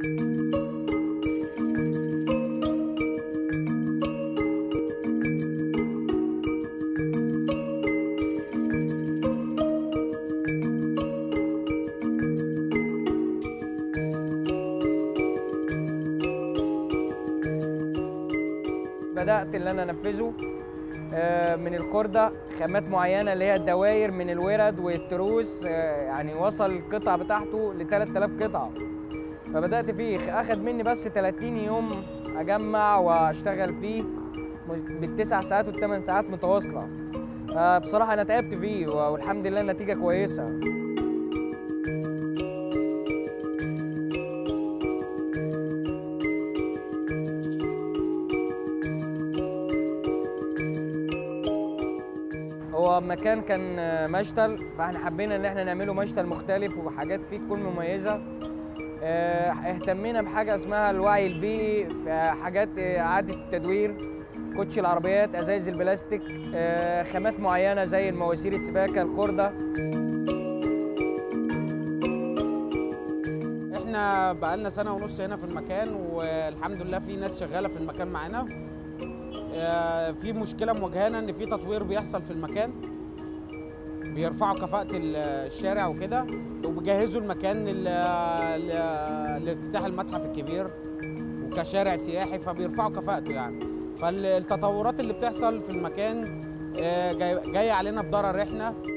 بدات اللي انا انفذه آه، من الخرده خامات معينه اللي هي الدواير من الورد والتروس آه، يعني وصل القطع بتاعته ل 3000 قطعه فبدات فيه اخد مني بس 30 يوم اجمع واشتغل فيه بالتسع ساعات والثمان ساعات متواصله آه، بصراحه انا تعبت فيه والحمد لله النتيجه كويسه هو مكان كان مشتل فاحنا حبينا ان احنا نعمله مشتل مختلف وحاجات فيه تكون مميزه اه، اهتمينا بحاجه اسمها الوعي البيئي في حاجات اعاده التدوير كوتش العربيات ازايز البلاستيك اه، خامات معينه زي المواسير السباكه الخرده احنا بقالنا سنه ونص هنا في المكان والحمد لله في ناس شغاله في المكان معانا آه، في مشكله مواجهانا ان في تطوير بيحصل في المكان بيرفعوا كفاءه ال- الشارع وكده وبيجهزوا المكان لل- ل- لافتتاح المتحف الكبير وكشارع سياحي فبيرفعوا كفاءته يعني فالتطورات اللي بتحصل في المكان آه، جاي- جايه علينا بضرر احنا